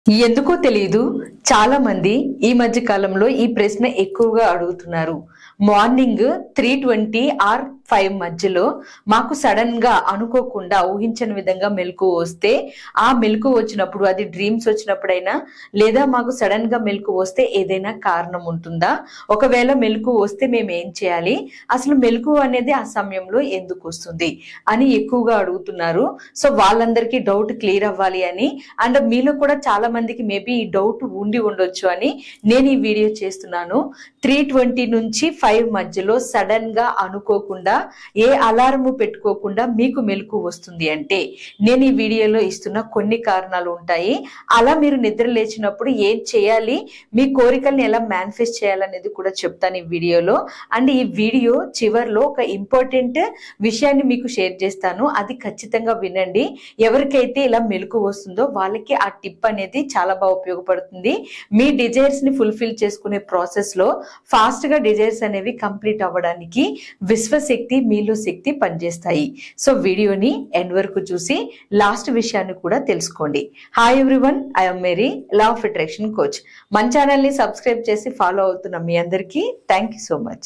ఎందుకో తెలియదు చాలా మంది ఈ మధ్య కాలంలో ఈ ప్రశ్న ఎక్కువగా అడుగుతున్నారు morning three twenty or five మధ్యలో మాకు సడన్ గా అనుకోకుండా ఊహించని విధంగా మెలకు వస్తే ఆ మెలకు వచ్చినప్పుడు అది డ్రీమ్స్ వచ్చినప్పుడైనా లేదా మాకు సడన్ గా మెలకు వస్తే ఏదైనా కారణం ఉంటుందా ఒకవేళ మెలకు వస్తే మేము ఏం చేయాలి అసలు మెలకు అనేది ఆ సమయంలో ఎందుకు వస్తుంది అని ఎక్కువగా అడుగుతున్నారు సో వాళ్ళందరికీ డౌట్ క్లియర్ అవ్వాలి అని అండ్ మీలో కూడా చాలా మందికి మేబీ ఈ డౌట్ ఉండి ఉండొచ్చు అని నేను ఈ వీడియో చేస్తున్నాను త్రీ ట్వంటీ నుంచి ఫైవ్ మధ్యలో సడన్ గా అనుకోకుండా ఏ అలారము పెట్టుకోకుండా మీకు మెలకు వస్తుంది అంటే నేను ఈ వీడియోలో ఇస్తున్న కొన్ని కారణాలు ఉంటాయి అలా మీరు నిద్ర లేచినప్పుడు ఏం చేయాలి మీ కోరికల్ని ఎలా మేనిఫెస్ట్ చేయాలనేది కూడా చెప్తాను ఈ వీడియోలో అండ్ ఈ వీడియో చివర్లో ఒక ఇంపార్టెంట్ విషయాన్ని మీకు షేర్ చేస్తాను అది ఖచ్చితంగా వినండి ఎవరికైతే ఇలా మెలకు వస్తుందో వాళ్ళకి ఆ టిప్ అనేది చాలా బాగా ఉపయోగపడుతుంది మీ డిజైర్స్ ని ఫుల్ఫిల్ చేసుకునే ప్రాసెస్ లో ఫాస్ట్ గా డిజైర్స్ అనేవి కంప్లీట్ అవ్వడానికి విశ్వశక్తి మీలో శక్తి పనిచేస్తాయి సో వీడియోని ఎండ్ వరకు చూసి లాస్ట్ విషయాన్ని కూడా తెలుసుకోండి hi everyone I'm Mary law of attraction coach మన ఛానల్ ని సబ్స్క్రైబ్ చేసి ఫాలో అవుతున్న మీ అందరికీ థ్యాంక్ యూ సో మచ్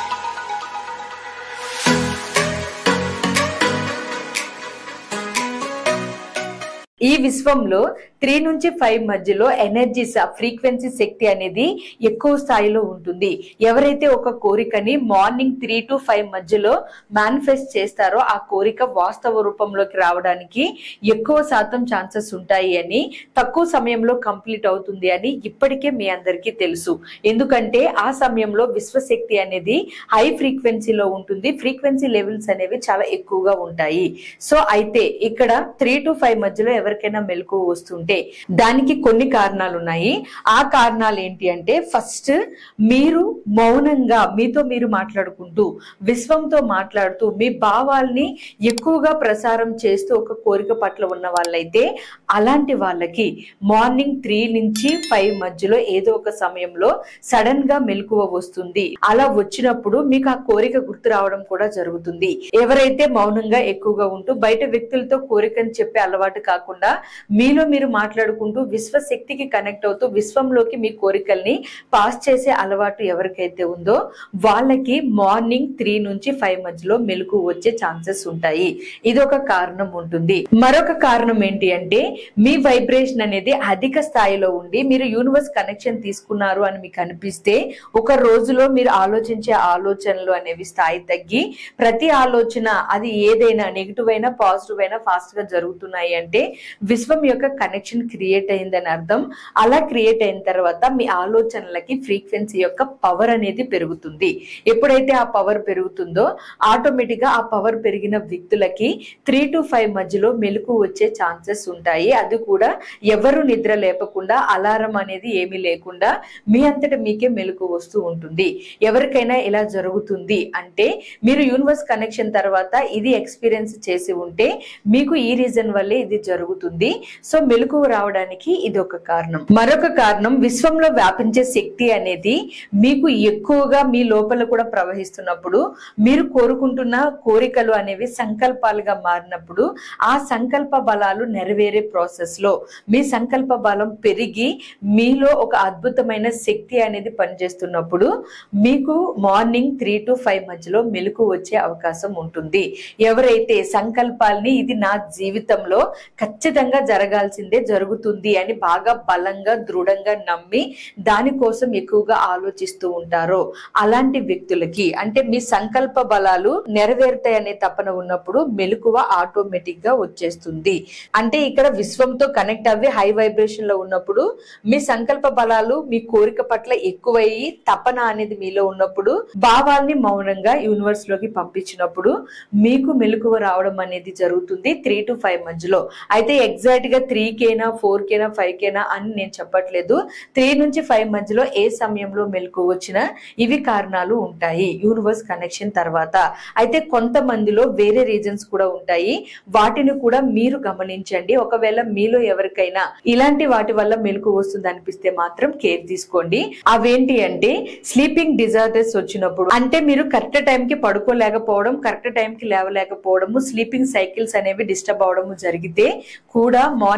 ఈ విశ్వంలో త్రీ నుంచి ఫైవ్ మధ్యలో ఎనర్జీస్ ఫ్రీక్వెన్సీ శక్తి అనేది ఎక్కువ స్థాయిలో ఉంటుంది ఎవరైతే ఒక కోరికని మార్నింగ్ త్రీ టు ఫైవ్ మధ్యలో మేనిఫెస్ట్ చేస్తారో ఆ కోరిక వాస్తవ రూపంలోకి రావడానికి ఎక్కువ శాతం ఛాన్సెస్ ఉంటాయి అని తక్కువ సమయంలో కంప్లీట్ అవుతుంది అని ఇప్పటికే మీ అందరికీ తెలుసు ఎందుకంటే ఆ సమయంలో విశ్వశక్తి అనేది హై ఫ్రీక్వెన్సీలో ఉంటుంది ఫ్రీక్వెన్సీ లెవెల్స్ అనేవి చాలా ఎక్కువగా ఉంటాయి సో అయితే ఇక్కడ త్రీ టు ఫైవ్ మధ్యలో ఎవరికైనా మెలకు వస్తుంటే దానికి కొన్ని కారణాలు ఉన్నాయి ఆ కారణాలు ఏంటి అంటే ఫస్ట్ మీరు మౌనంగా మీతో మీరు మాట్లాడుకుంటూ విశ్వంతో మాట్లాడుతూ మీ భావాల్ని ఎక్కువగా ప్రసారం చేస్తూ ఒక కోరిక పట్ల ఉన్న వాళ్ళైతే అలాంటి వాళ్ళకి మార్నింగ్ త్రీ నుంచి ఫైవ్ మధ్యలో ఏదో ఒక సమయంలో సడన్ గా మెలకువ వస్తుంది అలా వచ్చినప్పుడు మీకు ఆ కోరిక గుర్తు రావడం కూడా జరుగుతుంది ఎవరైతే మౌనంగా ఎక్కువగా ఉంటూ బయట వ్యక్తులతో కోరికని చెప్పే అలవాటు కాకుండా మీలో మీరు మాట్లాడుకుంటూ విశ్వశక్తికి కనెక్ట్ అవుతూ విశ్వంలోకి మీ కోరికల్ని పాస్ చేసే అలవాటు ఎవరికైతే ఉందో వాళ్ళకి మార్నింగ్ త్రీ నుంచి ఫైవ్ మధ్యలో మెలకు వచ్చే ఛాన్సెస్ ఉంటాయి ఇది ఒక కారణం ఉంటుంది మరొక కారణం ఏంటి అంటే మీ వైబ్రేషన్ అనేది అధిక స్థాయిలో ఉండి మీరు యూనివర్స్ కనెక్షన్ తీసుకున్నారు అని మీకు అనిపిస్తే ఒక రోజులో మీరు ఆలోచించే ఆలోచనలు అనేవి స్థాయి తగ్గి ప్రతి ఆలోచన అది ఏదైనా నెగిటివ్ అయినా పాజిటివ్ అయినా ఫాస్ట్ గా జరుగుతున్నాయి అంటే విశ్వం యొక్క కనెక్షన్ క్రియేట్ అయిందని అర్థం అలా క్రియేట్ అయిన తర్వాత మీ ఆలోచనలకి ఫ్రీక్వెన్సీ యొక్క పవర్ అనేది పెరుగుతుంది ఎప్పుడైతే ఆ పవర్ పెరుగుతుందో ఆటోమేటిక్ గా ఆ పవర్ పెరిగిన వ్యక్తులకి త్రీ టు ఫైవ్ మధ్యలో మెలకు వచ్చే ఛాన్సెస్ ఉంటాయి అది కూడా ఎవరు నిద్ర లేపకుండా అలారం అనేది ఏమీ లేకుండా మీ అంతట మీకే మెలకు వస్తూ ఉంటుంది ఎవరికైనా ఇలా జరుగుతుంది అంటే మీరు యూనివర్స్ కనెక్షన్ తర్వాత ఇది ఎక్స్పీరియన్స్ చేసి ఉంటే మీకు ఈ రీజన్ వల్లే ఇది జరుగుతుంది సో మెలకు రావడానికి ఇది ఒక కారణం మరొక కారణం విశ్వంలో వ్యాపించే శక్తి అనేది మీకు ఎక్కువగా మీ లోపల కూడా ప్రవహిస్తున్నప్పుడు మీరు కోరుకుంటున్న కోరికలు అనేవి సంకల్పాలుగా మారినప్పుడు ఆ సంకల్ప బలాలు నెరవేరే ప్రాసెస్ లో మీ సంకల్ప బలం పెరిగి మీలో ఒక అద్భుతమైన శక్తి అనేది పనిచేస్తున్నప్పుడు మీకు మార్నింగ్ త్రీ టు ఫైవ్ మధ్యలో మెలకు వచ్చే అవకాశం ఉంటుంది ఎవరైతే సంకల్పాల్ని ఇది నా జీవితంలో ఖచ్చితంగా జరగాల్సిందే జరుగుతుంది అని బాగా బలంగా దృఢంగా నమ్మి దానికోసం ఎక్కువగా ఆలోచిస్తూ ఉంటారో అలాంటి వ్యక్తులకి అంటే మీ సంకల్ప బలాలు నెరవేరుతాయనే తపన ఉన్నప్పుడు మెలకువ ఆటోమేటిక్ గా వచ్చేస్తుంది అంటే ఇక్కడ విశ్వంతో కనెక్ట్ అవ్వి హై వైబ్రేషన్ లో ఉన్నప్పుడు మీ సంకల్ప బలాలు మీ కోరిక పట్ల ఎక్కువయ్యి తపన అనేది మీలో ఉన్నప్పుడు భావాల్ని మౌనంగా యూనివర్స్ లోకి పంపించినప్పుడు మీకు మెలకువ రావడం అనేది జరుగుతుంది త్రీ టు ఫైవ్ మధ్యలో అయితే ఎగ్జాక్ట్ గా త్రీ కేనా ఫోర్ కేనా ఫైవ్ కేనా అని నేను చెప్పట్లేదు త్రీ నుంచి ఫైవ్ మధ్యలో ఏ సమయంలో మెలకు వచ్చినా ఇవి కారణాలు ఉంటాయి యూనివర్స్ కనెక్షన్ తర్వాత అయితే కొంతమందిలో వేరే రీజన్స్ కూడా ఉంటాయి వాటిని కూడా మీరు గమనించండి ఒకవేళ మీలో ఎవరికైనా ఇలాంటి వాటి వల్ల మెలకు వస్తుంది అనిపిస్తే మాత్రం కేర్ తీసుకోండి అవేంటి అంటే స్లీపింగ్ డిజార్డర్స్ వచ్చినప్పుడు అంటే మీరు కరెక్ట్ టైం కి పడుకోలేకపోవడం కరెక్ట్ టైం కి లేవలేకపోవడము స్లీపింగ్ సైకిల్స్ అనేవి డిస్టర్బ్ అవడము జరిగితే కూడా మార్నింగ్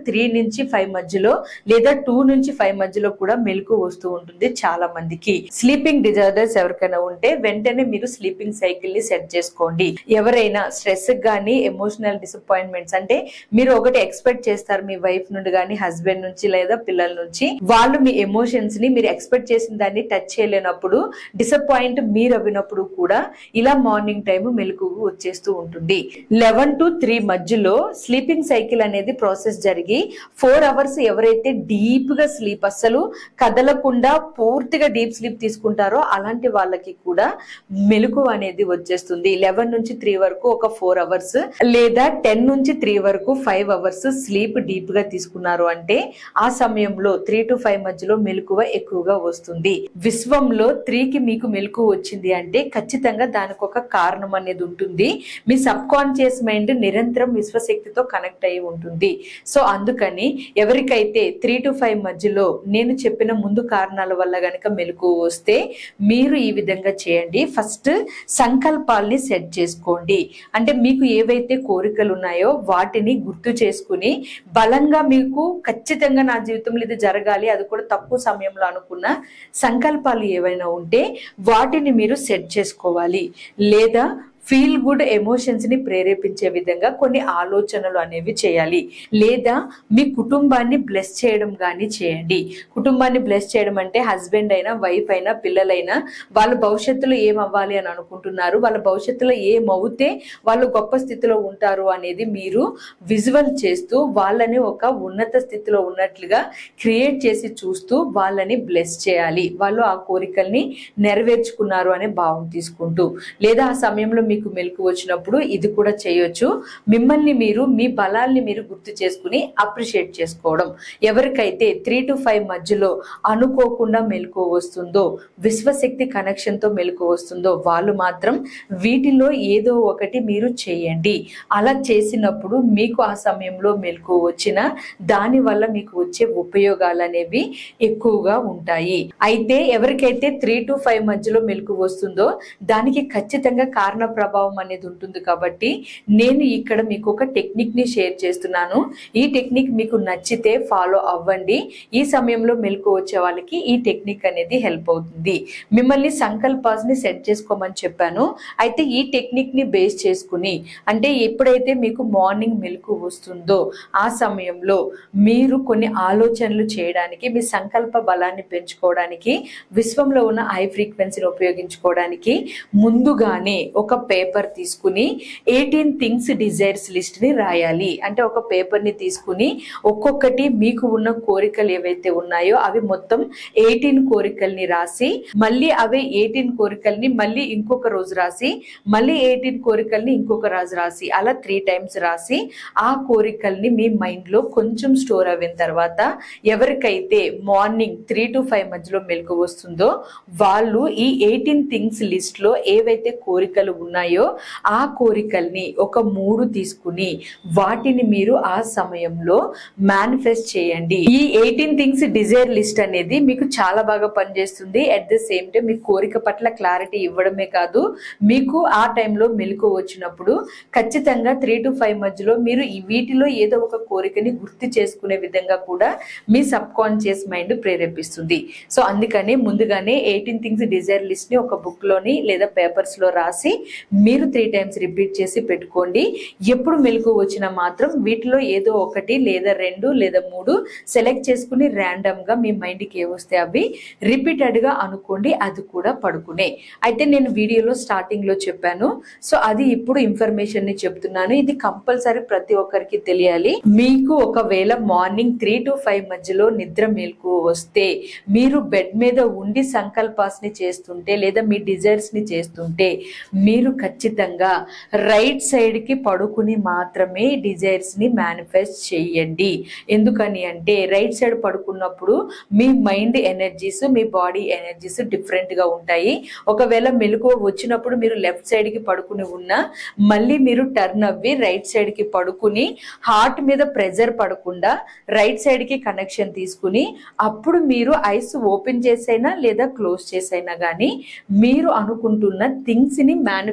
త్రీ నుంచి ఫైవ్ మధ్యలో లేదా టూ నుంచి ఫైవ్ మధ్యలో కూడా మెలకు వస్తూ ఉంటుంది చాలా మందికి స్లీపింగ్ డిజార్డర్స్ ఎవరికైనా ఉంటే వెంటనే మీరు స్లీపింగ్ సైకిల్ ని సెట్ చేసుకోండి ఎవరైనా స్ట్రెస్ గానీ ఎమోషనల్ డిసప్పాయింట్మెంట్స్ అంటే మీరు ఒకటి ఎక్స్పెక్ట్ చేస్తారు మీ వైఫ్ నుండి కానీ హస్బెండ్ నుంచి లేదా పిల్లల నుంచి వాళ్ళు మీ ఎమోషన్స్ ని మీరు ఎక్స్పెక్ట్ చేసిన దాన్ని టచ్ చేయలేనప్పుడు డిసప్పాయింట్ మీరు అవినప్పుడు కూడా ఇలా మార్నింగ్ టైం మెలకు వచ్చేస్తూ ఉంటుంది లెవెన్ టు త్రీ మధ్యలో స్లీపింగ్ సైకిల్ అనేది ప్రాసెస్ జరిగి ఫోర్ అవర్స్ ఎవరైతే డీప్ గా స్లీప్ అస్సలు కదలకుండా పూర్తిగా డీప్ స్లీప్ తీసుకుంటారో అలాంటి వాళ్ళకి కూడా మెలకు అనేది వచ్చేస్తుంది లెవెన్ నుంచి త్రీ వరకు ఒక ఫోర్ అవర్స్ లేదా టెన్ నుంచి త్రీ వరకు ఫైవ్ అవర్స్ స్లీప్ డీప్ గా తీసుకున్నారు అంటే ఆ సమయంలో త్రీ టు ఫైవ్ మధ్యలో మెలకువ ఎక్కువగా వస్తుంది విశ్వంలో త్రీకి మీకు మెలకు వచ్చింది అంటే ఖచ్చితంగా దానికి ఒక కారణం అనేది ఉంటుంది మీ సబ్ కాన్షియస్ మైండ్ నిరంతరం విశ్వశక్తితో కనెక్ట్ అయి ఉంటుంది సో అందుకని ఎవరికైతే త్రీ టు ఫైవ్ మధ్యలో నేను చెప్పిన ముందు కారణాల వల్ల గనక మెలకు వస్తే మీరు ఈ విధంగా చేయండి ఫస్ట్ సంకల్పాల్ని సెట్ చేసుకోండి అంటే మీకు ఏవైతే కోరికలు ఉన్నాయో వాటిని గుర్తు చేసుకుని బలంగా మీకు ఖచ్చితంగా నా జీవితంలో ఇది జరగాలి అది కూడా తక్కువ సమయంలో అనుకున్న సంకల్పాలు ఏవైనా ఉంటే వాటిని మీరు సెట్ చేసుకోవాలి లేదా ఫీల్ గుడ్ ఎమోషన్స్ ని ప్రేరేపించే విధంగా కొన్ని ఆలోచనలు అనేవి చేయాలి లేదా మీ కుటుంబాన్ని బ్లెస్ చేయడం కానీ చేయండి కుటుంబాన్ని బ్లెస్ చేయడం అంటే హస్బెండ్ అయినా వైఫ్ అయినా పిల్లలైనా వాళ్ళ భవిష్యత్తులో ఏం అవ్వాలి అని అనుకుంటున్నారు వాళ్ళ భవిష్యత్తులో ఏమవుతే వాళ్ళు గొప్ప స్థితిలో ఉంటారు అనేది మీరు విజువల్ చేస్తూ వాళ్ళని ఒక ఉన్నత స్థితిలో ఉన్నట్లుగా క్రియేట్ చేసి చూస్తూ వాళ్ళని బ్లెస్ చేయాలి వాళ్ళు ఆ కోరికల్ని నెరవేర్చుకున్నారు అనే భావం తీసుకుంటూ లేదా ఆ సమయంలో మీకు మెలకు వచ్చినప్పుడు ఇది కూడా చేయొచ్చు మిమ్మల్ని మీరు మీ బలాల్ని మీరు గుర్తు చేసుకుని అప్రిషియేట్ చేసుకోవడం ఎవరికైతే త్రీ టు ఫైవ్ మధ్యలో అనుకోకుండా మెలకు వస్తుందో విశ్వశక్తి కనెక్షన్ తో మెలకు వస్తుందో వాళ్ళు మాత్రం వీటిలో ఏదో ఒకటి మీరు చేయండి అలా చేసినప్పుడు మీకు ఆ సమయంలో మెలకు వచ్చిన దాని వల్ల మీకు వచ్చే ఉపయోగాలు అనేవి ఎక్కువగా ఉంటాయి అయితే ఎవరికైతే త్రీ టు ఫైవ్ మధ్యలో మెలకు వస్తుందో దానికి ఖచ్చితంగా కారణ ప్రభావం అనేది ఉంటుంది కాబట్టి నేను ఇక్కడ మీకు ఒక టెక్నిక్ ని షేర్ చేస్తున్నాను ఈ టెక్నిక్ మీకు నచ్చితే ఫాలో అవ్వండి ఈ సమయంలో మెలకు వచ్చే వాళ్ళకి ఈ టెక్నిక్ అనేది హెల్ప్ అవుతుంది మిమ్మల్ని సంకల్పాస్ ని సెట్ చేసుకోమని చెప్పాను అయితే ఈ టెక్నిక్ ని బేస్ చేసుకుని అంటే ఎప్పుడైతే మీకు మార్నింగ్ మెలకు వస్తుందో ఆ సమయంలో మీరు కొన్ని ఆలోచనలు చేయడానికి మీ సంకల్ప బలాన్ని పెంచుకోవడానికి విశ్వంలో ఉన్న హై ఫ్రీక్వెన్సీని ఉపయోగించుకోవడానికి ముందుగానే ఒక పేపర్ తీసుకుని ఎయిటీన్ థింగ్స్ డిజైర్స్ లిస్ట్ ని రాయాలి అంటే ఒక పేపర్ ని తీసుకుని ఒక్కొక్కటి మీకు ఉన్న కోరికలు ఏవైతే ఉన్నాయో అవి మొత్తం ఎయిటీన్ కోరికల్ని రాసి మళ్ళీ అవే ఎయిటీన్ కోరికల్ని మళ్ళీ ఇంకొక రోజు రాసి మళ్ళీ ఎయిటీన్ కోరికల్ని ఇంకొక రోజు రాసి అలా త్రీ టైమ్స్ రాసి ఆ కోరికల్ని మీ మైండ్ లో కొంచెం స్టోర్ అయిన తర్వాత ఎవరికైతే మార్నింగ్ త్రీ టు ఫైవ్ మధ్యలో మెలకు వస్తుందో వాళ్ళు ఈ ఎయిటీన్ థింగ్స్ లిస్ట్ లో ఏవైతే కోరికలు ఉన్నాయో ఆ కోరికల్ని ఒక మూడు తీసుకుని వాటిని మీరు ఆ సమయంలో మేనిఫెస్ట్ చేయండి ఈ ఎయిటీన్ థింగ్స్ డిజైర్ లిస్ట్ అనేది మీకు చాలా బాగా పనిచేస్తుంది అట్ ద సేమ్ టైం మీ కోరిక పట్ల క్లారిటీ ఇవ్వడమే కాదు మీకు ఆ టైంలో మెలకు వచ్చినప్పుడు ఖచ్చితంగా త్రీ టు ఫైవ్ మధ్యలో మీరు ఈ వీటిలో ఏదో ఒక కోరికని గుర్తు చేసుకునే విధంగా కూడా మీ సబ్ కాన్షియస్ మైండ్ ప్రేరేపిస్తుంది సో అందుకని ముందుగానే ఎయిటీన్ థింగ్స్ డిజైర్ లిస్ట్ ని ఒక బుక్ లోని లేదా పేపర్స్ లో రాసి మీరు త్రీ టైమ్స్ రిపీట్ చేసి పెట్టుకోండి ఎప్పుడు మెలకు వచ్చినా మాత్రం వీటిలో ఏదో ఒకటి లేదా రెండు లేదా మూడు సెలెక్ట్ చేసుకుని ర్యాండమ్ గా మీ మైండ్ కి ఏ వస్తే అవి రిపీటెడ్ గా అనుకోండి అది కూడా పడుకునే అయితే నేను వీడియోలో స్టార్టింగ్ లో చెప్పాను సో అది ఇప్పుడు ఇన్ఫర్మేషన్ ని చెప్తున్నాను ఇది కంపల్సరీ ప్రతి ఒక్కరికి తెలియాలి మీకు ఒకవేళ మార్నింగ్ త్రీ టు ఫైవ్ మధ్యలో నిద్ర మేల్కు వస్తే మీరు బెడ్ మీద ఉండి సంకల్పాస్ ని చేస్తుంటే లేదా మీ డిజైర్స్ ని చేస్తుంటే మీరు ఖచ్చితంగా రైట్ సైడ్ కి పడుకుని మాత్రమే డిజైర్స్ ని మేనిఫెస్ట్ చేయండి ఎందుకని అంటే రైట్ సైడ్ పడుకున్నప్పుడు మీ మైండ్ ఎనర్జీస్ మీ బాడీ ఎనర్జీస్ డిఫరెంట్ గా ఉంటాయి ఒకవేళ మెలకువ వచ్చినప్పుడు మీరు లెఫ్ట్ సైడ్ కి పడుకుని ఉన్నా మళ్ళీ మీరు టర్న్ అవ్వి రైట్ సైడ్ కి పడుకుని హార్ట్ మీద ప్రెజర్ పడకుండా రైట్ సైడ్ కి కనెక్షన్ తీసుకుని అప్పుడు మీరు ఐస్ ఓపెన్ చేసైనా లేదా క్లోజ్ చేసైనా కానీ మీరు అనుకుంటున్న థింగ్స్ ని మేనిఫెస్ట్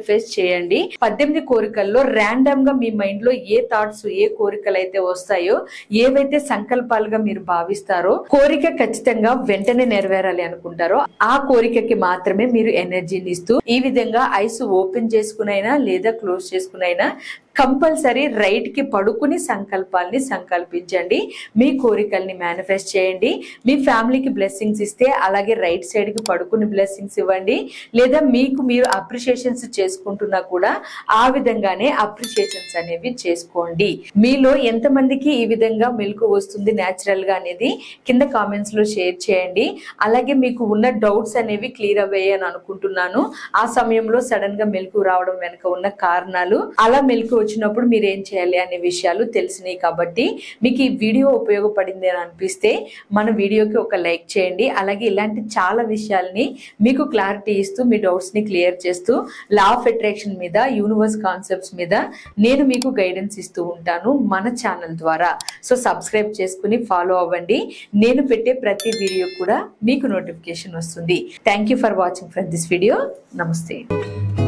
మేనిఫెస్ట్ చేయండి పద్దెనిమిది కోరికల్లో ర్యాండమ్ గా మీ మైండ్ లో ఏ థాట్స్ ఏ కోరికలు అయితే వస్తాయో ఏవైతే సంకల్పాలుగా మీరు భావిస్తారో కోరిక ఖచ్చితంగా వెంటనే నెరవేరాలి అనుకుంటారో ఆ కోరికకి మాత్రమే మీరు ఎనర్జీని ఇస్తూ ఈ విధంగా ఐస్ ఓపెన్ చేసుకునైనా లేదా క్లోజ్ చేసుకునైనా కంపల్సరీ రైట్ కి పడుకుని సంకల్పాల్ని సంకల్పించండి మీ కోరికల్ని మేనిఫెస్ట్ చేయండి మీ ఫ్యామిలీకి బ్లెస్సింగ్స్ ఇస్తే అలాగే రైట్ సైడ్ కి పడుకుని బ్లెస్సింగ్స్ ఇవ్వండి లేదా మీకు మీరు అప్రిషియేషన్స్ చేసుకుంటున్నా కూడా ఆ విధంగానే అప్రిషియేషన్స్ అనేవి చేసుకోండి మీలో ఎంతమందికి ఈ విధంగా మెలకు వస్తుంది న్యాచురల్ గా అనేది కింద కామెంట్స్ లో షేర్ చేయండి అలాగే మీకు ఉన్న డౌట్స్ అనేవి క్లియర్ అవ్వాయి అని అనుకుంటున్నాను ఆ సమయంలో సడన్ గా మెలకు రావడం వెనుక ఉన్న కారణాలు అలా మెలకు వచ్చినప్పుడు మీరు ఏం చేయాలి అనే విషయాలు తెలిసినాయి కాబట్టి మీకు ఈ వీడియో ఉపయోగపడింది అని అనిపిస్తే మన వీడియోకి ఒక లైక్ చేయండి అలాగే ఇలాంటి చాలా విషయాల్ని మీకు క్లారిటీ ఇస్తూ మీ డౌట్స్ ని క్లియర్ చేస్తూ లా ఆఫ్ అట్రాక్షన్ మీద యూనివర్స్ కాన్సెప్ట్స్ మీద నేను మీకు గైడెన్స్ ఇస్తూ ఉంటాను మన ఛానల్ ద్వారా సో సబ్స్క్రైబ్ చేసుకుని ఫాలో అవ్వండి నేను పెట్టే ప్రతి వీడియో కూడా మీకు నోటిఫికేషన్ వస్తుంది thank you for watching from this video నమస్తే